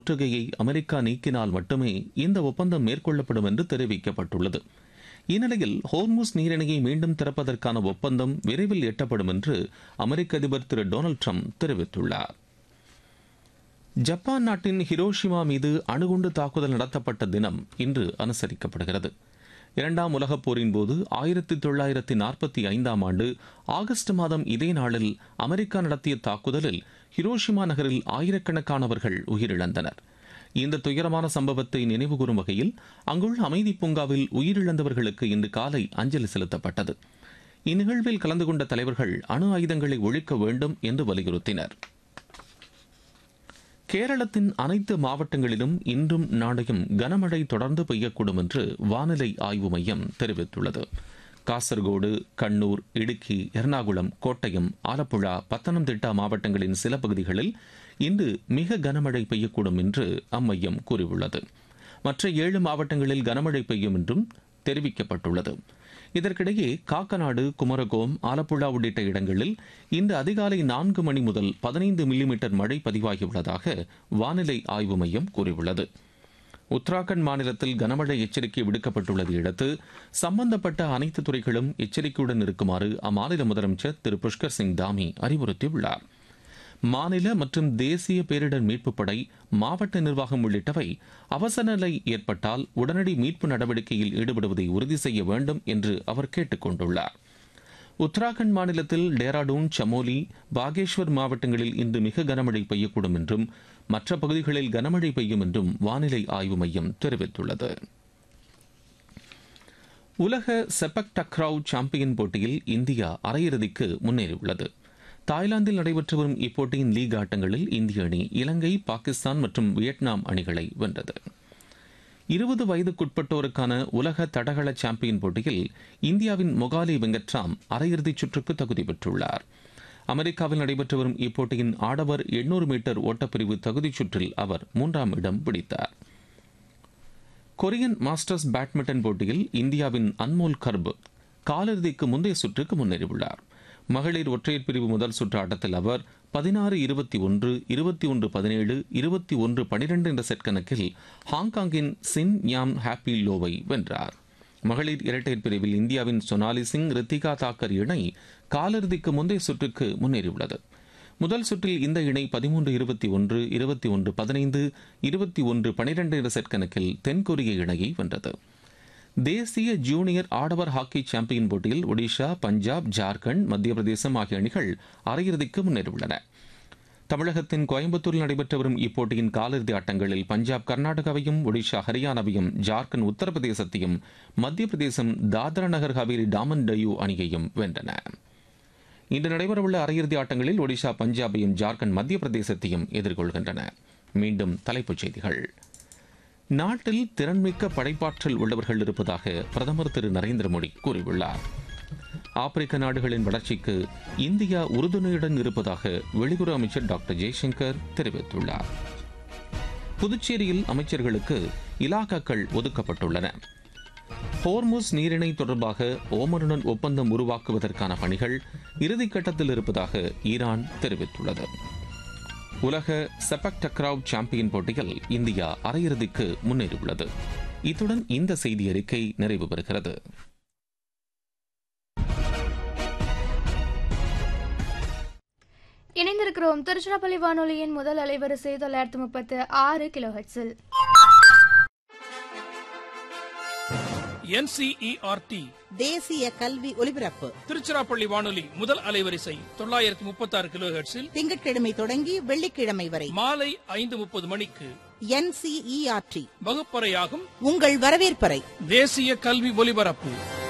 முற்றுகையை America நீக்கினால் மட்டுமே இந்த ஒப்பந்தம் மேற்கொள்ளப்படும் என்று தெரிவிக்கப்பட்டுள்ளது இந்நிலையில் ஹோர்முஸ் நீரிணையை மீண்டும் திறப்பதற்கான ஒப்பந்தம் விரைவில் எட்டப்படும் என்று அமெரிக்க அதிபர் திரு டொனால்டு ட்ரம்ப் தெரிவித்துள்ளார் ஜப்பான் நாட்டின் ஹிரோஷிமா மீது அணுகுண்டு தாக்குதல் நடத்தப்பட்ட தினம் இன்று அனுசரிக்கப்படுகிறது இரண்டாம் உலகப் போரின் போது ஆயிரத்தி தொள்ளாயிரத்தி நாற்பத்தி ஐந்தாம் ஆண்டு ஆகஸ்ட் மாதம் இதே நாளில் அமெரிக்கா நடத்திய தாக்குதலில் ஹிரோஷிமா நகரில் ஆயிரக்கணக்கானவர்கள் உயிரிழந்தனர் இந்த துயரமான சம்பவத்தை நினைவுகூரும் வகையில் அங்குள்ள அமைதி பூங்காவில் உயிரிழந்தவர்களுக்கு இன்று காலை அஞ்சலி செலுத்தப்பட்டது இந்நிகழ்வில் கலந்து கொண்ட தலைவர்கள் அணு ஆயுதங்களை ஒழிக்க வேண்டும் என்று வலியுறுத்தினர் கேரளத்தின் அனைத்து மாவட்டங்களிலும் இன்றும் நாளையும் கனமழை தொடர்ந்து பெய்யக்கூடும் என்று வானிலை ஆய்வு மையம் தெரிவித்துள்ளது காசர்கோடு கண்ணூர் இடுக்கி எர்ணாகுளம் கோட்டயம் ஆலப்புழா பத்தனம்திட்டா மாவட்டங்களின் சில பகுதிகளில் இன்று மிக கனமழை பெய்யக்கூடும் என்று அம்மையம் கூறியுள்ளது மற்ற ஏழு மாவட்டங்களில் கனமழை பெய்யும் என்றும் தெரிவிக்கப்பட்டுள்ளது இதற்கிடையே காக்கநாடு குமரகோம் ஆலப்புழா உள்ளிட்ட இடங்களில் இன்று அதிகாலை நான்கு மணி முதல் பதினைந்து மில்லிமீட்டர் மழை பதிவாகியுள்ளதாக வானிலை ஆய்வு மையம் கூறியுள்ளது உத்தராகண்ட் மாநிலத்தில் கனமழை எச்சரிக்கை விடுக்கப்பட்டுள்ளதை அடுத்து சம்பந்தப்பட்ட அனைத்து துறைகளும் எச்சரிக்கையுடன் இருக்குமாறு அம்மாநில முதலமைச்சர் திரு புஷ்கர் சிங் தாமி அறிவுறுத்தியுள்ளார் மாநில மற்றும் தேசிய பேரிடர் மீட்புப் படை மாவட்ட நிர்வாகம் உள்ளிட்டவை அவசர நிலை ஏற்பட்டால் உடனடி மீட்பு நடவடிக்கையில் ஈடுபடுவதை உறுதி செய்ய வேண்டும் என்று அவர் கேட்டுக் கொண்டுள்ளார் உத்தராகண்ட் மாநிலத்தில் டேராடூன் சமோலி பாகேஷ்வர் மாவட்டங்களில் இன்று மிக கனமழை பெய்யக்கூடும் என்றும் மற்ற பகுதிகளில் கனமழை பெய்யும் என்றும் வானிலை ஆய்வு மையம் தெரிவித்துள்ளது உலக செபக் டக்ராவ் சாம்பியன் போட்டியில் இந்தியா அரையிறுதிக்கு முன்னேறியுள்ளது தாய்லாந்தில் நடைபெற்று வரும் இப்போட்டியின் லீக் ஆட்டங்களில் இந்திய அணி இலங்கை பாகிஸ்தான் மற்றும் வியட்நாம் அணிகளை வென்றது இருபது வயதுக்குட்பட்டோருக்கான உலக தடகள சாம்பியன் போட்டியில் இந்தியாவின் மொகாலி வெங்கட்ராம் அரையிறுதிச் சுற்றுக்கு தகுதி பெற்றுள்ளார் அமெரிக்காவில் நடைபெற்று வரும் இப்போட்டியின் ஆடவர் எண்ணூறு மீட்டர் ஓட்டப்பிரிவு தகுதிச் சுற்றில் அவர் மூன்றாம் இடம் பிடித்தார் கொரியன் மாஸ்டர்ஸ் பேட்மிண்டன் போட்டியில் இந்தியாவின் அன்மோல் கர்ப் காலிறுதிக்கு முந்தைய சுற்றுக்கு முன்னேறியுள்ளார் மகளிர் ஒற்றையர் பிரிவு முதல் சுற்று ஆட்டத்தில் அவர் பதினாறு இருபத்தி ஒன்று இருபத்தி ஒன்று பதினேழு இருபத்தி ஒன்று பனிரெண்டு என்ற செட் கணக்கில் ஹாங்காங்கின் சின் யாம் ஹாப்பி லோவை வென்றார் மகளிர் இரட்டையர் பிரிவில் இந்தியாவின் சோனாலி சிங் ரித்திகா தாக்கர் இணை காலிறுதிக்கு முந்தைய சுற்றுக்கு முன்னேறியுள்ளது முதல் சுற்றில் இந்த இணை பதிமூன்று இருபத்தி ஒன்று இருபத்தி ஒன்று பதினைந்து இருபத்தி ஒன்று பனிரெண்டு என்ற செட் கணக்கில் தென்கொரிய இணையை வென்றது தேசிய ஜூனியர் ஆடவர் ஹாக்கி சாம்பியன் போட்டியில் ஒடிஷா பஞ்சாப் ஜார்க்கண்ட் மத்திய பிரதேசம் ஆகிய அணிகள் அரையிறுதிக்கு முன்னேறியுள்ளன தமிழகத்தின் கோயம்புத்தூரில் நடைபெற்று வரும் இப்போட்டியின் காலிறுதி ஆட்டங்களில் பஞ்சாப் கர்நாடகாவையும் ஒடிஷா ஹரியானாவையும் ஜார்க்கண்ட் உத்தரப்பிரதேசத்தையும் மத்திய பிரதேசம் தாத்ரா நகர் ஹவேலி டாமன் டயூ அணியையும் வென்றன இன்று நடைபெறவுள்ள அரையிறுதி ஆட்டங்களில் ஒடிஷா பஞ்சாபையும் ஜார்க்கண்ட் மத்திய பிரதேசத்தையும் எதிர்கொள்கின்றன மீண்டும் தலைப்புச் செய்திகள் நாட்டில் திறன்மிக்க படைப்பாற்றல் உள்ளவர்கள் இருப்பதாக பிரதமர் திரு நரேந்திர மோடி கூறியுள்ளார் ஆப்பிரிக்க நாடுகளின் வளர்ச்சிக்கு இந்தியா உறுதுணையுடன் இருப்பதாக வெளியுறவு அமைச்சர் டாக்டர் ஜெய்சங்கர் தெரிவித்துள்ளார் புதுச்சேரியில் அமைச்சர்களுக்கு இலாக்காக்கள் ஒதுக்கப்பட்டுள்ளன ஹோர்முஸ் நீரிணை தொடர்பாக ஓமருடன் ஒப்பந்தம் உருவாக்குவதற்கான பணிகள் இறுதிக்கட்டத்தில் இருப்பதாக ஈரான் தெரிவித்துள்ளது உலக செபக் டக்ராவ் சாம்பியன் போட்டியில் இந்தியா அரையிறுதிக்கு முன்னேறியுள்ளது இத்துடன் இந்த செய்தி அறிக்கை நிறைவு பெறுகிறது இணைந்திருக்கிறோம் திருச்சிராப்பள்ளி வானொலியின் முதல் அலைவரிசை தொள்ளாயிரத்தி முப்பத்து ஆறு கிலோ ஹெட்ஸில் என்சிஇஆர்டி தேசிய கல்வி ஒலிபரப்பு திருச்சிராப்பள்ளி வானொலி முதல் அலைவரிசை தொள்ளாயிரத்தி முப்பத்தி ஆறு கிலோ ஹெர்ட்ஸில் திங்கட்கிழமை தொடங்கி வெள்ளிக்கிழமை வரை மாலை ஐந்து முப்பது மணிக்கு என்சிஇஆர்டி வகுப்பறையாகும் உங்கள் வரவேற்பறை தேசிய கல்வி ஒலிபரப்பு